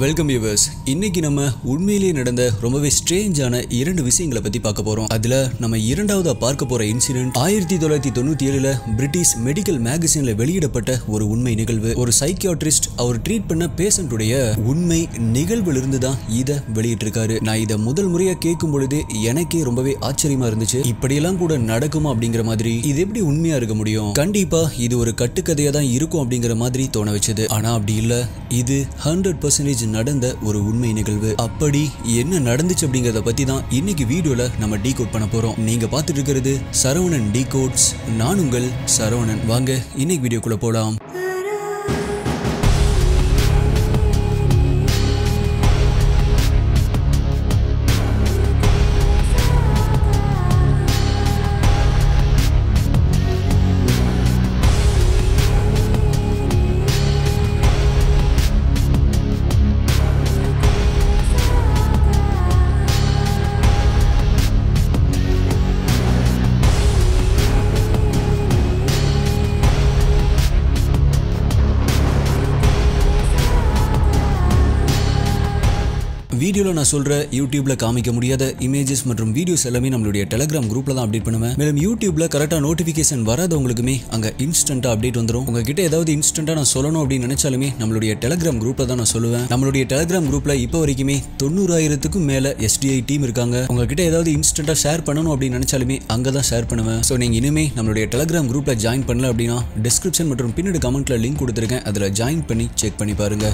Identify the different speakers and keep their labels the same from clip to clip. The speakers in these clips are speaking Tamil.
Speaker 1: வெல்கம் யூவர்ஸ் இன்னைக்கு நம்ம உண்மையிலேயே நடந்த ரொம்பவே ஸ்ட்ரேஞ்சான இரண்டு விஷயங்களை பத்தி பார்க்க போறோம் அதுல நம்ம இரண்டாவதா பார்க்க போற இன்சிடென்ட் ஆயிரத்தி தொள்ளாயிரத்தி தொண்ணூத்தி ஏழுல பிரிட்டிஷ் மெடிக்கல் மேகசின்ல வெளியிடப்பட்ட ஒரு உண்மை நிகழ்வு ஒரு சைக்கியாட்ரிஸ்ட் அவர் ட்ரீட் பண்ண பேஷண்டுடைய உண்மை நிகழ்வுல இருந்து தான் இதை வெளியிட்டிருக்காரு நான் இதை முதல் முறையா கேட்கும் பொழுது எனக்கே ரொம்பவே ஆச்சரியமா இருந்துச்சு இப்படியெல்லாம் கூட நடக்குமா அப்படிங்கிற மாதிரி இது எப்படி உண்மையா இருக்க முடியும் கண்டிப்பா இது ஒரு கட்டுக்கதையா தான் இருக்கும் அப்படிங்கிற மாதிரி தோண வச்சது ஆனா அப்படி இல்ல இது ஹண்ட்ரட் பர்சன்டேஜ் நடந்த ஒரு உண்மை நிகழ்வு அப்படி என்ன நடந்துச்சு அப்படிங்கறத பத்தி தான் இன்னைக்கு வீடியோல நம்ம டீ கோட் பண்ண போறோம் நீங்க பார்த்துட்டு இருக்கிறது சரவணன் டீ கோட்ஸ் நான் உங்கள் சரவணன் வாங்க இன்னைக்கு வீடியோக்குள்ள போலாம் வீடியோவில் நான் சொல்கிற யூடியூப்ல காமிக்க முடியாத இமேஜஸ் மற்றும் வீடியோஸ் எல்லாமே நம்மளுடைய டெலிகிராம் குரூப்ல தான் அப்டேட் பண்ணுவேன் மேலும் யூடியூப்ல கரெக்டாக நோட்டிஃபிகேஷன் வராதவங்களுக்குமே அங்கே இன்ஸ்டன்ட்டாக அப்டேட் வந்துடும் உங்ககிட்ட ஏதாவது இன்ஸ்டன்ட்டாக நான் சொல்லணும் அப்படின்னு நினைச்சாலுமே நம்மளுடைய டெலிகிராம் குரூப்ல தான் நான் சொல்லுவேன் நம்மளுடைய டெலிகிராம் குரூப்ல இப்போ வரைக்குமே தொண்ணூறாயிரத்துக்கும் மேலே எஸ்டிஐ டீம் இருக்காங்க உங்ககிட்ட ஏதாவது இன்ஸ்டன்ட்டாக ஷேர் பண்ணணும் அப்படின்னு நினைச்சாலுமே அங்கே தான் ஷேர் பண்ணுவேன் ஸோ நீங்கள் இனிமே நம்மளுடைய டெலிகிராம் குரூப்ல ஜாயின் பண்ணல அப்படின்னா டிஸ்கிரிப்ஷன் மற்றும் பின்னாடி கமெண்ட்ல லிங்க் கொடுத்துருக்கேன் அதில் ஜாயின் பண்ணி செக் பண்ணி பாருங்க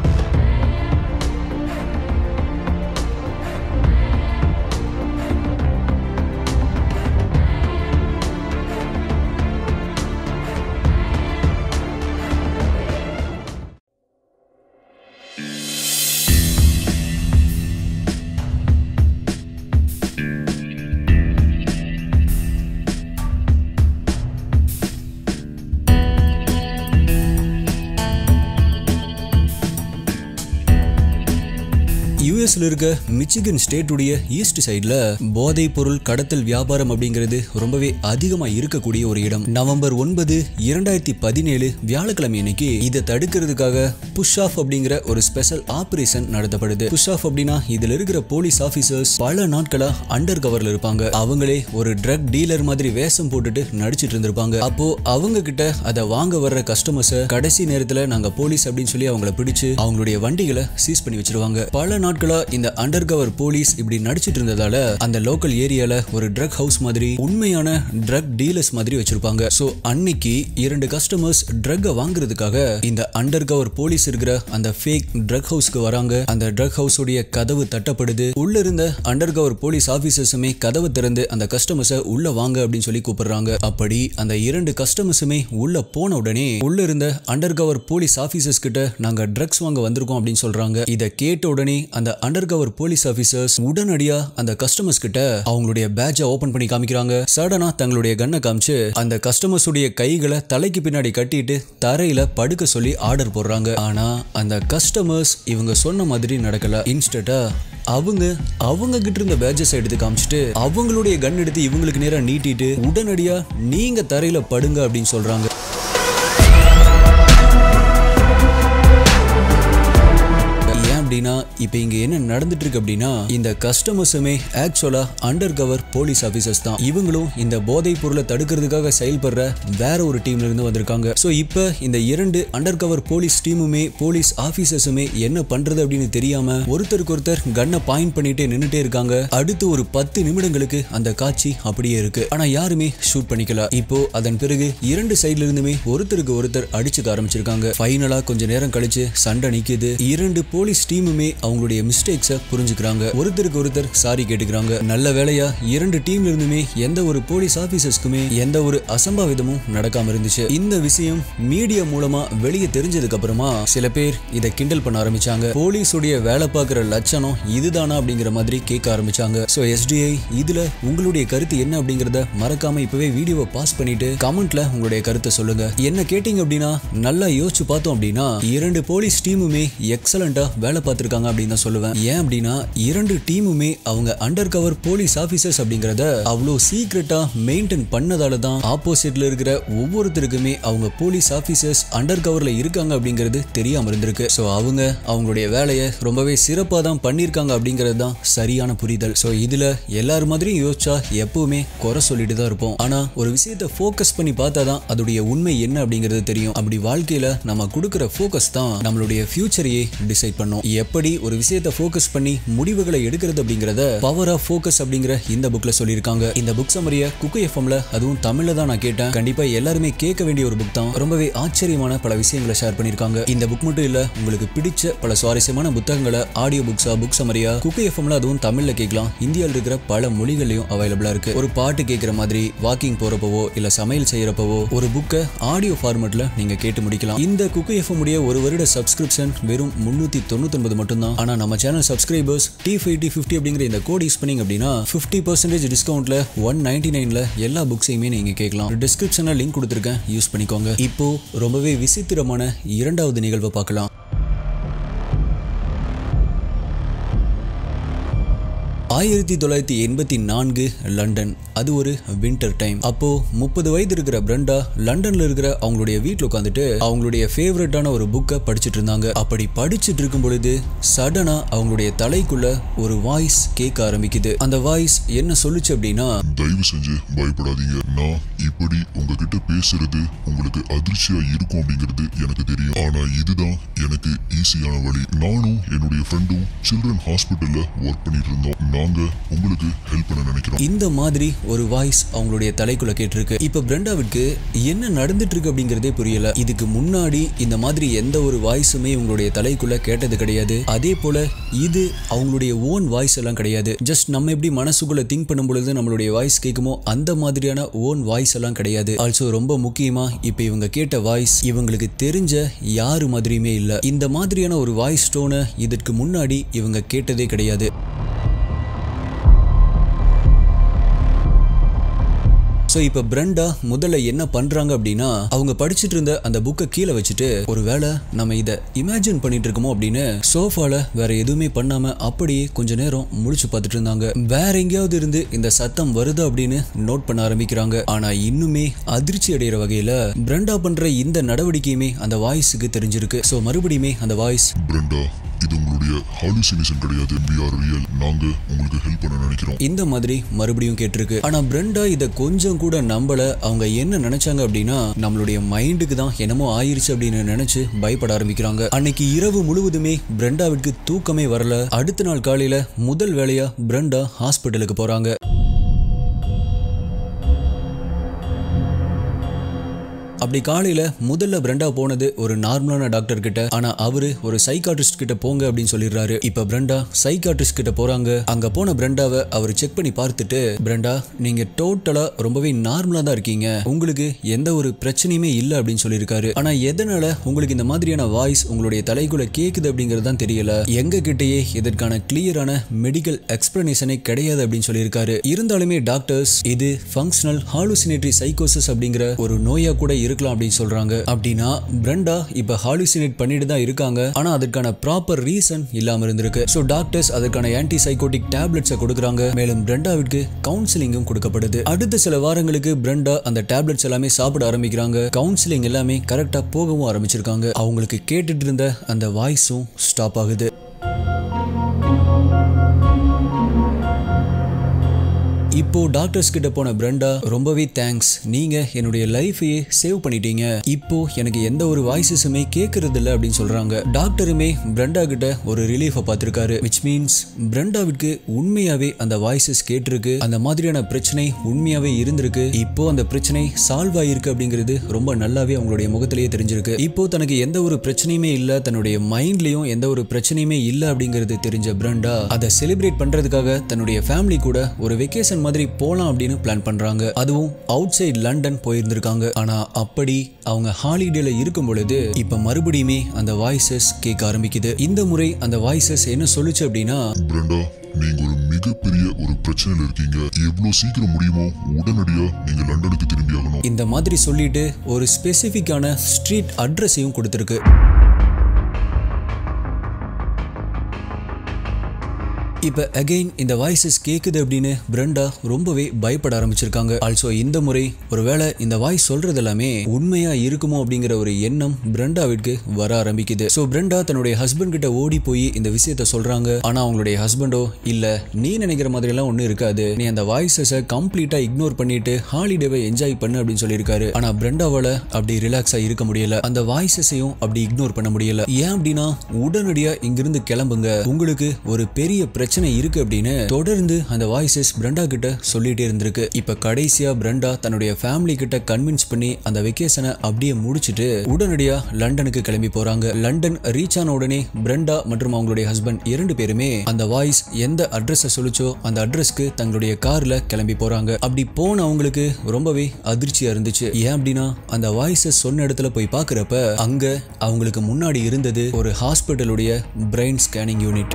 Speaker 1: யூஎஸ்ல இருக்க மிச்சிகன் ஸ்டேட்டுடைய ஈஸ்ட் சைடுல போதைப் பொருள் கடத்தல் வியாபாரம் அப்படிங்கிறது ரொம்பவே அதிகமா இருக்கக்கூடிய ஒரு இடம் நவம்பர் ஒன்பது இரண்டாயிரத்தி பதினேழு வியாழக்கிழமை அன்னைக்கு இதை தடுக்கிறதுக்காக புஷ் ஆஃப் அப்படிங்கிற ஒரு ஸ்பெஷல் ஆபரேஷன் நடத்தப்படுது புஷ் ஆஃப் அப்படின்னா இதுல இருக்கிற போலீஸ் ஆபீசர்ஸ் பல நாட்களா அண்டர் கவர்ல இருப்பாங்க அவங்களே ஒரு ட்ரக் டீலர் மாதிரி வேஷம் போட்டுட்டு நடிச்சிட்டு இருந்திருப்பாங்க அப்போ அவங்க கிட்ட அதை வாங்க வர்ற கஸ்டமர்ஸை கடைசி நேரத்துல நாங்க போலீஸ் அப்படின்னு சொல்லி அவங்கள பிடிச்சு அவங்களுடைய வண்டிகளை சீஸ் பண்ணி வச்சிருவாங்க பல நாட்களா இந்த அண்டர் கவர் போலீஸ் இப்படி நடிச்சிட்டு இருந்ததால அந்த லோக்கல் ஏரியால ஒரு ட்ரக் ஹவுஸ் மாதிரி உண்மையான ட்ரக் டீலர்ஸ் மாதிரி வச்சிருப்பாங்க சோ அன்னைக்கு இரண்டு கஸ்டமர்ஸ் ட்ரக்கை வாங்குறதுக்காக இந்த அண்டர் கவர் போலீஸ் இருக்கிற அந்த ஃபேக் ட்ரக் ஹவுஸ்க்கு வராங்க அந்த ட்ரக் ஹவுஸ் உடைய கதவு தட்டப்படுது உள்ள இருந்த அண்டர் கவர் போலீஸ் ஆபீசர்ஸுமே கதவு திறந்து அந்த கஸ்டமர்ஸை உள்ள வாங்க அப்படின்னு சொல்லி கூப்பிடுறாங்க அப்படி அந்த இரண்டு கஸ்டமர்ஸுமே உள்ள போன உடனே உள்ள இருந்த அண்டர் கவர் போலீஸ் ஆபீசர்ஸ் கிட்ட நாங்க ட்ரக்ஸ் வாங்க வந்திருக்கோம் அப்படின்னு சொல்றாங்க இதை கேட்ட உடனே அந்த அண்டர் கவர் போலீஸ் ஆபீசர்ஸ் உடனடியா அந்த கஸ்டமர்ஸ் கிட்ட அவங்களுடைய பேட்சை ஓபன் பண்ணி காமிக்கிறாங்க சடனா தங்களுடைய கண்ணை காமிச்சு அந்த கஸ்டமர்ஸ் உடைய கைகளை தலைக்கு பின்னாடி கட்டிட்டு தரையில படுக்க சொல்லி ஆர்டர் போடுறாங்க ஆனா அந்த கஸ்டமர்ஸ் இவங்க சொன்ன மாதிரி நடக்கல இன்ஸ்டட்டா அவங்க அவங்க கிட்ட இருந்த பேட்சஸ் எடுத்து காமிச்சிட்டு அவங்களுடைய கன் எடுத்து இவங்களுக்கு நேரா நீட்டிட்டு உடனடியா நீங்க தரையில படுங்க அப்படின்னு சொல்றாங்க ஏன் அப்படின்னா இப்போ இங்க என்ன நடந்துட்டு இருக்கு அப்படின்னா இந்த கஸ்டமர்ஸுமே ஆக்சுவலா அண்டர் கவர் போலீஸ் ஆபீசர்ஸ் தான் இவங்களும் இந்த போதைப் பொருளை தடுக்கிறதுக்காக செயல்படுற வேற ஒரு டீம்ல இருந்து வந்திருக்காங்க ஸோ இப்போ இந்த இரண்டு அண்டர் கவர் போலீஸ் டீமுமே போலீஸ் ஆபீசர்ஸுமே என்ன பண்றது அப்படின்னு தெரியாம ஒருத்தருக்கு ஒருத்தர் கன்னை பாயிண்ட் பண்ணிட்டே நின்னுட்டே இருக்காங்க அடுத்து ஒரு பத்து நிமிடங்களுக்கு அந்த காட்சி அப்படியே இருக்கு ஆனா யாருமே ஷூட் பண்ணிக்கல இப்போ அதன் பிறகு இரண்டு சைடுல இருந்துமே ஒருத்தருக்கு ஒருத்தர் அடிச்சுக்க ஆரம்பிச்சிருக்காங்க ஃபைனலா கொஞ்ச நேரம் கழிச்சு சண்டை நிக்குது இரண்டு போலீஸ் டீமுமே அவங்களுடைய மிஸ்டேக்ஸை புரிஞ்சுக்கிறாங்க ஒருத்தருக்கு ஒருத்தர் சாரி கேட்டுக்கிறாங்க நல்ல வேலையா இரண்டு டீம்ல இருந்துமே எந்த ஒரு போலீஸ் ஆபீசர்ஸ்க்குமே எந்த ஒரு அசம்பாவிதமும் நடக்காம இருந்துச்சு இந்த விஷயம் மீடியா மூலமா வெளியே தெரிஞ்சதுக்கு அப்புறமா சில பேர் இதை கிண்டல் பண்ண ஆரம்பிச்சாங்க போலீஸுடைய வேலை பார்க்குற லட்சணம் இதுதானா அப்படிங்கிற மாதிரி கேட்க ஆரம்பிச்சாங்க ஸோ எஸ்டிஐ இதுல உங்களுடைய கருத்து என்ன அப்படிங்கறத மறக்காம இப்பவே வீடியோவை பாஸ் பண்ணிட்டு கமெண்ட்ல உங்களுடைய கருத்தை சொல்லுங்க என்ன கேட்டீங்க அப்படின்னா நல்லா யோசிச்சு பார்த்தோம் அப்படின்னா இரண்டு போலீஸ் டீமுமே எக்ஸலண்டா வேலை பார்த்திருக்காங்க அப்படின்னு தான் சொல்லுவேன் ஏன் அப்படின்னா இரண்டு டீமுமே அவங்க அண்டர் கவர் போலீஸ் ஆபீசர்ஸ் அப்படிங்கறத அவ்வளோ சீக்ரெட்டா மெயின்டைன் பண்ணதால தான் ஆப்போசிட்ல இருக்கிற ஒவ்வொருத்தருக்குமே அவங்க போலீஸ் ஆபீசர்ஸ் அண்டர் கவர்ல இருக்காங்க அப்படிங்கிறது தெரியாம இருந்திருக்கு ஸோ அவங்க அவங்களுடைய வேலையை ரொம்பவே சிறப்பாக தான் பண்ணியிருக்காங்க அப்படிங்கிறது தான் சரியான புரிதல் ஸோ இதுல எல்லார் மாதிரியும் யோசிச்சா எப்பவுமே குறை சொல்லிட்டு தான் இருப்போம் ஆனா ஒரு விஷயத்தை ஃபோக்கஸ் பண்ணி பார்த்தா தான் அதோடைய உண்மை என்ன அப்படிங்கிறது தெரியும் அப்படி வாழ்க்கையில நம்ம கொடுக்குற ஃபோக்கஸ் தான் நம்மளுடைய ஃபியூச்சரையே டிசைட் பண்ணும் எப்படி ஒரு விஷயத்தை ஃபோக்கஸ் பண்ணி முடிவுகளை எடுக்கிறது அப்படிங்கறத பவர் ஆஃப் ஃபோக்கஸ் அப்படிங்கிற இந்த புக்ல சொல்லியிருக்காங்க இந்த புக் சமரிய குக்கு எஃப்எம்ல அதுவும் தமிழ்ல தான் நான் கேட்டேன் கண்டிப்பா எல்லாருமே கேட்க வேண்டிய ஒரு புக் தான் ரொம்பவே ஆச்சரியமான பல விஷயங்களை ஷேர் பண்ணியிருக்காங்க இந்த புக் மட்டும் இல்ல உங்களுக்கு பிடிச்ச பல சுவாரஸ்யமான புத்தகங்களை ஆடியோ புக்ஸா புக் சமரியா குக்கு எஃப்எம்ல அதுவும் தமிழ்ல கேட்கலாம் இந்தியாவில் இருக்கிற பல மொழிகள்லயும் அவைலபிளா இருக்கு ஒரு பாட்டு கேட்கிற மாதிரி வாக்கிங் போறப்பவோ இல்ல சமையல் செய்யறப்பவோ ஒரு புக்கை ஆடியோ ஃபார்மேட்ல நீங்க கேட்டு முடிக்கலாம் இந்த குக்கு எஃப்எம் உடைய ஒரு வருட சப்ஸ்கிரிப்ஷன் வெறும் முன்னூத்தி தொண்ணூத்தொன்பது மட்டும்தான் ஆனா நம்ம channel subscribers D five D fifty அப்படிங்கிற இந்த கோட் யூஸ் பண்ணீங்க அப்படின்னா ஃபிஃப்டி பர்சன்டேஜ் டிஸ்கவுண்ட்ல ஒன் நைன்டி நைன்ல எல்லா புக்ஸையுமே நீங்க கேட்கலாம் டிஸ்கிரிப்ஷன்ல லிங்க் கொடுத்துருக்கேன் யூஸ் பண்ணிக்கோங்க இப்போ ரொம்பவே விசித்திரமான இரண்டாவது நிகழ்வை பார்க்கலாம் ஆயிரத்தி தொள்ளாயிரத்தி எண்பத்தி நான்கு லண்டன் அது ஒரு வின்டர் டைம் அப்போ முப்பது வயது இருக்கிற பிரண்டா லண்டன்ல இருக்கிற அவங்களுடைய வீட்டில் உட்காந்துட்டு அவங்களுடைய ஃபேவரட்டான ஒரு புக்கை படிச்சுட்டு இருந்தாங்க அப்படி படிச்சுட்டு இருக்கும் பொழுது சடனா அவங்களுடைய தலைக்குள்ள ஒரு வாய்ஸ் கேட்க ஆரம்பிக்குது அந்த வாய்ஸ் என்ன சொல்லுச்சு அப்படின்னா
Speaker 2: தயவு செஞ்சு பயப்படாதீங்க நான் இப்படி உங்ககிட்ட பேசுறது உங்களுக்கு அதிர்ச்சியா இருக்கும் அப்படிங்கிறது எனக்கு தெரியும் ஆனா இதுதான் எனக்கு ஈஸியான வழி நானும் என்னுடைய ஃப்ரெண்டும் சில்ட்ரன் ஹாஸ்பிட்டல்ல ஒர்க் பண்ணிட்டு இருந்தோம் நாங்க உங்களுக்கு ஹெல்ப் பண்ண நினைக்கிறோம்
Speaker 1: இந்த மாதிரி ஒரு வாய்ஸ் அவங்களுடைய தலைக்குள்ள கேட்டிருக்கு இப்ப பிரெண்டாவுக்கு என்ன நடந்துட்டு இருக்கு அப்படிங்கறதே புரியல இதுக்கு முன்னாடி இந்த மாதிரி எந்த ஒரு வாய்ஸுமே இவங்களுடைய தலைக்குள்ள கேட்டது கிடையாது அதே போல இது அவங்களுடைய ஓன் வாய்ஸ் எல்லாம் கிடையாது ஜஸ்ட் நம்ம எப்படி மனசுக்குள்ள திங்க் பண்ணும் பொழுது நம்மளுடைய வாய்ஸ் கேட்குமோ அந்த மாதிரியான ஓன் வாய்ஸ் எல்லாம் கிடையாது ஆல்சோ ரொம்ப முக்கியமா இப்ப இவங்க கேட்ட வாய்ஸ் இவங்களுக்கு தெரிஞ்ச யாரு மாதிரியுமே இல்ல இந்த மாதிரியான ஒரு வாய்ஸ் டோனை இதற்கு முன்னாடி இவங்க கேட்டதே கிடையாது ஸோ இப்போ பிரண்டா முதல்ல என்ன பண்றாங்க அப்படின்னா அவங்க படிச்சுட்டு இருந்த அந்த புக்கை கீழே வச்சுட்டு ஒருவேளை நம்ம இதை இமேஜின் பண்ணிட்டு இருக்கோமோ அப்படின்னு சோஃபால வேற எதுவுமே பண்ணாம அப்படியே கொஞ்ச நேரம் முழிச்சு பார்த்துட்டு இருந்தாங்க வேற எங்கேயாவது இருந்து இந்த சத்தம் வருது அப்படின்னு நோட் பண்ண ஆரம்பிக்கிறாங்க ஆனா இன்னுமே அதிர்ச்சி அடைகிற வகையில பிரண்டா பண்ற இந்த நடவடிக்கையுமே அந்த வாய்ஸுக்கு தெரிஞ்சிருக்கு ஸோ மறுபடியுமே அந்த வாய்ஸ்
Speaker 2: பிரண்டா இது உங்களுடைய ஹாலுசினேஷன் கிடையாது we are ரியல் நாங்க உங்களுக்கு ஹெல்ப் பண்ண நினைக்கிறோம்
Speaker 1: இந்த மாதிரி மறுபடியும் கேட்டிருக்கு ஆனா பிரெண்டா இத கொஞ்சம் கூட நம்பல அவங்க என்ன நினைச்சாங்க அப்படின்னா நம்மளுடைய மைண்டுக்கு தான் என்னமோ ஆயிருச்சு அப்படின்னு நினைச்சு பயப்பட ஆரம்பிக்கிறாங்க அன்னைக்கு இரவு முழுவதுமே பிரெண்டாவிற்கு தூக்கமே வரல அடுத்த நாள் காலையில முதல் வேலையா பிரெண்டா ஹாஸ்பிட்டலுக்கு போறாங்க அப்படி காலையில முதல்ல பிரண்டா போனது ஒரு நார்மலான டாக்டர் கிட்ட ஆனா அவரு ஒரு சைக்காட்ரிஸ்ட் கிட்ட போங்க அப்படின்னு சொல்லிடுறாரு இப்ப பிரண்டா சைக்காட்ரிஸ்ட் கிட்ட போறாங்க அங்க போன பிரண்டாவை அவர் செக் பண்ணி பார்த்துட்டு பிரண்டா நீங்க டோட்டலா ரொம்பவே நார்மலா தான் இருக்கீங்க உங்களுக்கு எந்த ஒரு பிரச்சனையுமே இல்ல அப்படின்னு சொல்லியிருக்காரு ஆனா எதனால உங்களுக்கு இந்த மாதிரியான வாய்ஸ் உங்களுடைய தலைக்குள்ள கேக்குது அப்படிங்கிறது தான் தெரியல எங்க கிட்டயே இதற்கான கிளியரான மெடிக்கல் எக்ஸ்பிளனேஷனே கிடையாது அப்படின்னு சொல்லியிருக்காரு இருந்தாலுமே டாக்டர்ஸ் இது ஃபங்க்ஷனல் ஹாலுசினேட்டரி சைக்கோசிஸ் அப்படிங்கிற ஒரு நோயா கூட இருக்கலாம் அப்படின்னு சொல்றாங்க அப்படின்னா பிரண்டா இப்ப ஹாலுசினேட் பண்ணிட்டு தான் இருக்காங்க ஆனா அதற்கான ப்ராப்பர் ரீசன் இல்லாம இருந்திருக்கு ஸோ டாக்டர்ஸ் அதற்கான ஆன்டி சைக்கோட்டிக் டேப்லெட்ஸை கொடுக்குறாங்க மேலும் பிரண்டாவிற்கு கவுன்சிலிங்கும் கொடுக்கப்படுது அடுத்த சில வாரங்களுக்கு பிரண்டா அந்த டேப்லெட்ஸ் எல்லாமே சாப்பிட ஆரம்பிக்கிறாங்க கவுன்சிலிங் எல்லாமே கரெக்டா போகவும் ஆரம்பிச்சிருக்காங்க அவங்களுக்கு கேட்டுட்டு இருந்த அந்த வாய்ஸும் ஸ்டாப் ஆகுது இப்போ டாக்டர்ஸ் கிட்ட போன பிரண்டா ரொம்பவே தேங்க்ஸ் நீங்க என்னுடைய லைஃபையே சேவ் பண்ணிட்டீங்க இப்போ எனக்கு எந்த ஒரு வாய்ஸஸுமே கேட்கறது இல்ல அப்படின்னு சொல்றாங்க டாக்டருமே பிரண்டா கிட்ட ஒரு ரிலீஃபை பார்த்திருக்காரு விச் மீன்ஸ் பிரண்டாவிற்கு உண்மையாவே அந்த வாய்ஸஸ் கேட்டிருக்கு அந்த மாதிரியான பிரச்சனை உண்மையாவே இருந்திருக்கு இப்போ அந்த பிரச்சனை சால்வ் ஆயிருக்கு அப்படிங்கிறது ரொம்ப நல்லாவே அவங்களுடைய முகத்திலேயே தெரிஞ்சிருக்கு இப்போ தனக்கு எந்த ஒரு பிரச்சனையுமே இல்ல தன்னுடைய மைண்ட்லயும் எந்த ஒரு பிரச்சனையுமே இல்ல அப்படிங்கிறது தெரிஞ்ச பிரண்டா அதை செலிப்ரேட் பண்றதுக்காக தன்னுடைய ஃபேமிலி கூட ஒரு வெக்கேஷன் மாதிரி போலாம் அப்படின்னு பிளான் பண்றாங்க அதுவும் அவுட் சைட் லண்டன் போயிருந்திருக்காங்க ஆனா அப்படி அவங்க ஹாலிடேல இருக்கும் பொழுது இப்ப மறுபடியுமே அந்த வாய்ஸஸ் கேட்க ஆரம்பிக்குது இந்த முறை அந்த வாய்ஸஸ் என்ன சொல்லுச்சு அப்படின்னா
Speaker 2: பிரண்டா நீங்க ஒரு மிகப்பெரிய ஒரு பிரச்சனையில இருக்கீங்க எவ்வளவு சீக்கிரம் முடியுமோ உடனடியா நீங்க லண்டனுக்கு திரும்பி ஆகணும்
Speaker 1: இந்த மாதிரி சொல்லிட்டு ஒரு ஸ்பெசிஃபிக்கான ஸ்ட்ரீட் அட்ரஸையும் கொடுத்துருக்கு இப்ப அகைன் இந்த வாய்ஸஸ் கேக்குது அப்படின்னு பிரண்டா ரொம்பவே பயப்பட ஆரம்பிச்சிருக்காங்க ஆல்சோ இந்த முறை ஒருவேளை இந்த வாய்ஸ் சொல்றது எல்லாமே உண்மையா இருக்குமோ அப்படிங்கிற ஒரு எண்ணம் பிரண்டாவிற்கு வர ஆரம்பிக்குது சோ பிரண்டா தன்னுடைய ஹஸ்பண்ட் கிட்ட ஓடி போய் இந்த விஷயத்த சொல்றாங்க ஆனா அவங்களுடைய ஹஸ்பண்டோ இல்ல நீ நினைக்கிற மாதிரி எல்லாம் ஒண்ணும் இருக்காது நீ அந்த வாய்ஸஸ கம்ப்ளீட்டா இக்னோர் பண்ணிட்டு ஹாலிடேவை என்ஜாய் பண்ணு அப்படின்னு சொல்லியிருக்காரு ஆனா பிரண்டாவால அப்படி ரிலாக்ஸா இருக்க முடியல அந்த வாய்ஸஸையும் அப்படி இக்னோர் பண்ண முடியல ஏன் அப்படின்னா உடனடியா இங்கிருந்து கிளம்புங்க உங்களுக்கு ஒரு பெரிய பிரச்சனை இருக்கு அப்படின்னு தொடர்ந்து அந்த வாய்ஸஸ் பிரண்டா கிட்ட சொல்லிட்டே இருந்திருக்கு இப்ப கடைசியா பிரண்டா தன்னுடைய ஃபேமிலி கிட்ட கன்வின்ஸ் பண்ணி அந்த வெக்கேஷனை அப்படியே முடிச்சிட்டு உடனடியா லண்டனுக்கு கிளம்பி போறாங்க லண்டன் ரீச் ஆன உடனே பிரண்டா மற்றும் அவங்களுடைய ஹஸ்பண்ட் இரண்டு பேருமே அந்த வாய்ஸ் எந்த அட்ரஸ் சொல்லுச்சோ அந்த அட்ரஸ்க்கு தங்களுடைய கார்ல கிளம்பி போறாங்க அப்படி போன அவங்களுக்கு ரொம்பவே அதிர்ச்சியா இருந்துச்சு ஏன் அப்படின்னா அந்த வாய்ஸஸ் சொன்ன இடத்துல போய் பார்க்கறப்ப அங்க அவங்களுக்கு முன்னாடி இருந்தது ஒரு ஹாஸ்பிட்டலுடைய பிரெயின் ஸ்கேனிங் யூனிட்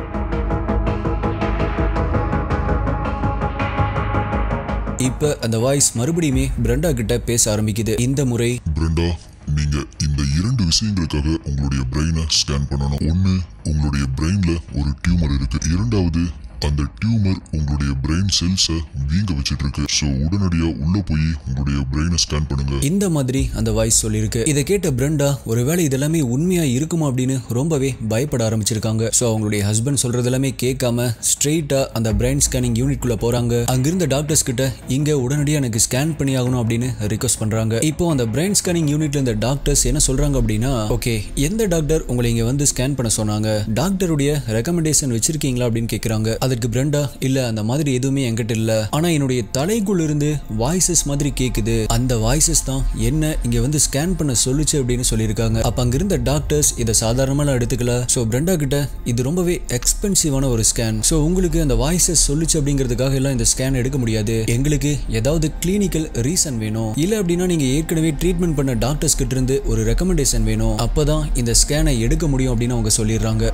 Speaker 1: இப்ப அந்த வாய்ஸ் மறுபடியுமே பிரண்டா கிட்ட பேச ஆரம்பிக்குது இந்த முறை
Speaker 2: பிரண்டா நீங்க இந்த இரண்டு விஷயங்களுக்காக உங்களுடைய பிரெயினை ஸ்கேன் பண்ணணும் ஒன்னு உங்களுடைய பிரெயின்ல ஒரு டியூமர் இருக்கு இரண்டாவது அந்த டியூமர் உங்களுடைய பிரெயின் செல்ஸை வீங்க வச்சிட்டு இருக்கு ஸோ உடனடியா உள்ள போய் உங்களுடைய பிரெயினை ஸ்கேன் பண்ணுங்க
Speaker 1: இந்த மாதிரி அந்த வாய்ஸ் சொல்லியிருக்கு இதை கேட்ட பிரண்டா ஒருவேளை இதெல்லாமே உண்மையா இருக்குமா அப்படின்னு ரொம்பவே பயப்பட ஆரம்பிச்சிருக்காங்க ஸோ அவங்களுடைய ஹஸ்பண்ட் சொல்றது எல்லாமே கேட்காம ஸ்ட்ரெயிட்டா அந்த பிரெயின் ஸ்கேனிங் யூனிட்குள்ள போறாங்க அங்கிருந்த டாக்டர்ஸ் கிட்ட இங்க உடனடியா எனக்கு ஸ்கேன் பண்ணி ஆகணும் அப்படின்னு ரிக்வஸ்ட் பண்றாங்க இப்போ அந்த பிரெயின் ஸ்கேனிங் யூனிட்ல இருந்த டாக்டர்ஸ் என்ன சொல்றாங்க அப்படின்னா ஓகே எந்த டாக்டர் உங்களை இங்க வந்து ஸ்கேன் பண்ண சொன்னாங்க டாக்டருடைய ரெக்கமெண்டேஷன் வச்சிருக்கீங்களா அப்படின்னு கேக்குறாங்க அதற்கு பிரண்டா இல்ல அந்த மாதிரி எதுவுமே என்கிட்ட இல்ல ஆனா என்னுடைய தலைக்குள்ள இருந்து வாய்ஸஸ் மாதிரி கேக்குது அந்த வாய்ஸஸ் தான் என்ன இங்க வந்து ஸ்கேன் பண்ண சொல்லுச்சு அப்படின்னு சொல்லியிருக்காங்க அப்ப அங்க இருந்த டாக்டர்ஸ் இதை சாதாரணமா எடுத்துக்கல சோ பிரண்டா கிட்ட இது ரொம்பவே எக்ஸ்பென்சிவான ஒரு ஸ்கேன் சோ உங்களுக்கு அந்த வாய்ஸஸ் சொல்லுச்சு அப்படிங்கிறதுக்காக எல்லாம் இந்த ஸ்கேன் எடுக்க முடியாது எங்களுக்கு ஏதாவது கிளினிக்கல் ரீசன் வேணும் இல்ல அப்படின்னா நீங்க ஏற்கனவே ட்ரீட்மெண்ட் பண்ண டாக்டர்ஸ் கிட்ட இருந்து ஒரு ரெக்கமெண்டேஷன் வேணும் அப்பதான் இந்த ஸ்கேனை எடுக்க முடியும் அப்படின்னு அவங்க சொல்லிடுறாங்க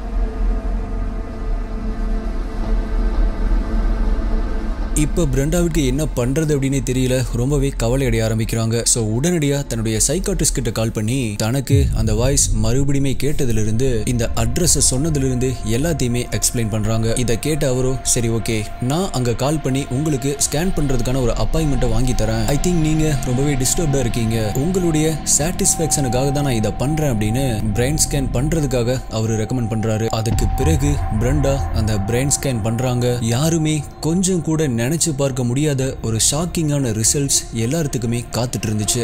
Speaker 1: இப்போ பிரண்டாவுக்கு என்ன பண்றது அப்படின்னு தெரியல ரொம்பவே கவலை அடைய ஆரம்பிக்கிறாங்க ஸோ உடனடியா தன்னுடைய சைக்காட்ரிஸ்ட் கிட்ட கால் பண்ணி தனக்கு அந்த வாய்ஸ் மறுபடியுமே கேட்டதுல இருந்து இந்த அட்ரஸ் சொன்னதுல இருந்து எல்லாத்தையுமே எக்ஸ்பிளைன் பண்றாங்க இதை கேட்ட அவரோ சரி ஓகே நான் அங்க கால் பண்ணி உங்களுக்கு ஸ்கேன் பண்றதுக்கான ஒரு அப்பாயின்மெண்ட்டை வாங்கி தரேன் ஐ திங்க் நீங்க ரொம்பவே டிஸ்டர்ப்டா இருக்கீங்க உங்களுடைய சாட்டிஸ்ஃபேக்ஷனுக்காக தான் நான் இதை பண்றேன் அப்படின்னு பிரெயின் ஸ்கேன் பண்றதுக்காக அவர் ரெக்கமெண்ட் பண்றாரு அதுக்கு பிறகு பிரண்டா அந்த பிரெயின் ஸ்கேன் பண்றாங்க யாருமே கொஞ்சம் கூட நினைச்சு பார்க்க முடியாத ஒரு ஷாக்கிங்கான ரிசல்ட்ஸ் எல்லாத்துக்குமே காத்துட்டு இருந்துச்சு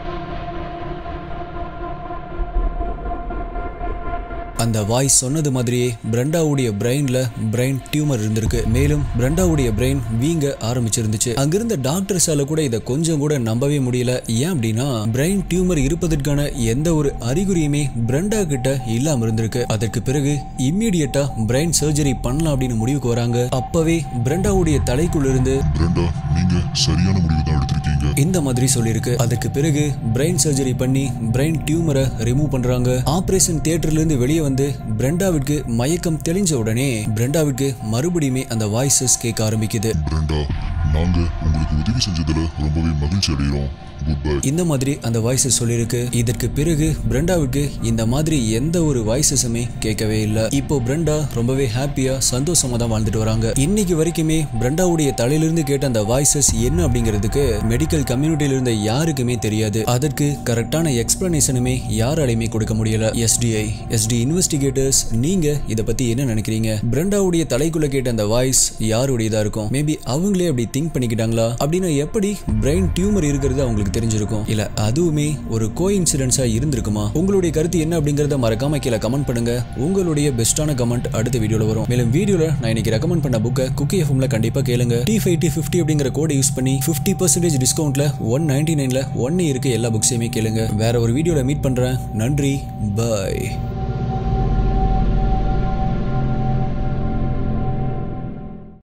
Speaker 1: அந்த வாய்ஸ் சொன்னது மாதிரியே பிரண்டாவுடைய பிரெயின்ல பிரெயின் டியூமர் இருந்திருக்கு மேலும் பிரண்டாவுடைய பிரெயின் வீங்க ஆரம்பிச்சிருந்துச்சு அங்கிருந்த டாக்டர்ஸால கூட இதை கொஞ்சம் கூட நம்பவே முடியல ஏன் அப்படின்னா பிரெயின் டியூமர் இருப்பதற்கான எந்த ஒரு அறிகுறியுமே பிரண்டா கிட்ட இல்லாம இருந்திருக்கு அதற்கு பிறகு இம்மீடியட்டா பிரெயின் சர்ஜரி பண்ணலாம் அப்படின்னு முடிவுக்கு வராங்க அப்பவே பிரண்டாவுடைய தலைக்குள்ள இருந்து
Speaker 2: பிரண்டா நீங்க சரியான முடிவு தான் எடுத்திருக்கீங்க
Speaker 1: இந்த மாதிரி சொல்லியிருக்கு அதுக்கு பிறகு பிரெயின் சர்ஜரி பண்ணி பிரெயின் டியூமரை ரிமூவ் பண்றாங்க ஆபரேஷன் தியேட்டர்ல இருந்து வெளியே வந்து பிரண்டாவிற்கு மயக்கம் தெளிஞ்ச உடனே பிரண்டாவிற்கு மறுபடியுமே அந்த வாய்ஸஸ் கேட்க ஆரம்பிக்குது
Speaker 2: பிரண்டா நாங்க உங்களுக்கு உதவி செஞ்சதுல ரொம்பவே மகிழ்ச்சி அடைகிறோம் குட் பை
Speaker 1: இந்த மாதிரி அந்த வாய்ஸஸ் சொல்லியிருக்கு இதற்கு பிறகு பிரண்டாவுக்கு இந்த மாதிரி எந்த ஒரு வாய்ஸஸுமே கேட்கவே இல்லை இப்போ பிரண்டா ரொம்பவே ஹாப்பியா சந்தோஷமா தான் வாழ்ந்துட்டு வராங்க இன்னைக்கு வரைக்குமே பிரண்டாவுடைய தலையிலிருந்து கேட்ட அந்த வாய்ஸஸ் என்ன அப்படிங்கிறதுக்கு மெடிக்கல் கம்யூனிட்டியில இருந்த யாருக்குமே தெரியாது அதற்கு கரெக்டான எக்ஸ்பிளனேஷனுமே யாராலையுமே கொடுக்க முடியல எஸ்டிஐ எஸ்டி இன்வெஸ்டிகேட்டர்ஸ் நீங்க இத பத்தி என்ன நினைக்கிறீங்க பிரண்டாவுடைய தலைக்குள்ள கேட்ட அந்த வாய்ஸ் யாருடையதா இருக்கும் மேபி அவங்களே அப்படி திங்க் பண்ணிக்கிட்டாங்களா அப்படின்னா எப்படி பிரெயின் டியூமர் இருக்கிறது அவங்களுக்கு தெரிஞ்சிருக்கும் இல்ல அதுவுமே ஒரு கோ இன்சிடென்ட்ஸா இருந்திருக்குமா உங்களுடைய கருத்து என்ன அப்படிங்கறத மறக்காம கீழே கமெண்ட் பண்ணுங்க உங்களுடைய பெஸ்டான கமெண்ட் அடுத்த வீடியோல வரும் மேலும் வீடியோல நான் இன்னைக்கு ரெக்கமெண்ட் பண்ண புக்கை குக்கி எஃப்எம்ல கண்டிப்பா கேளுங்க டி ஃபைவ் டி ஃபிஃப்டி அப்படிங்கிற கோடை யூஸ் பண்ணி ஃபிஃப்டி பர்சன்டேஜ் டிஸ்கவுண்ட்ல ஒன் நைன்டி நைன்ல ஒன்னு இருக்க எல்லா புக்ஸையுமே கேளுங்க வேற ஒரு வீடியோல மீட் பண்றேன் நன்றி பாய்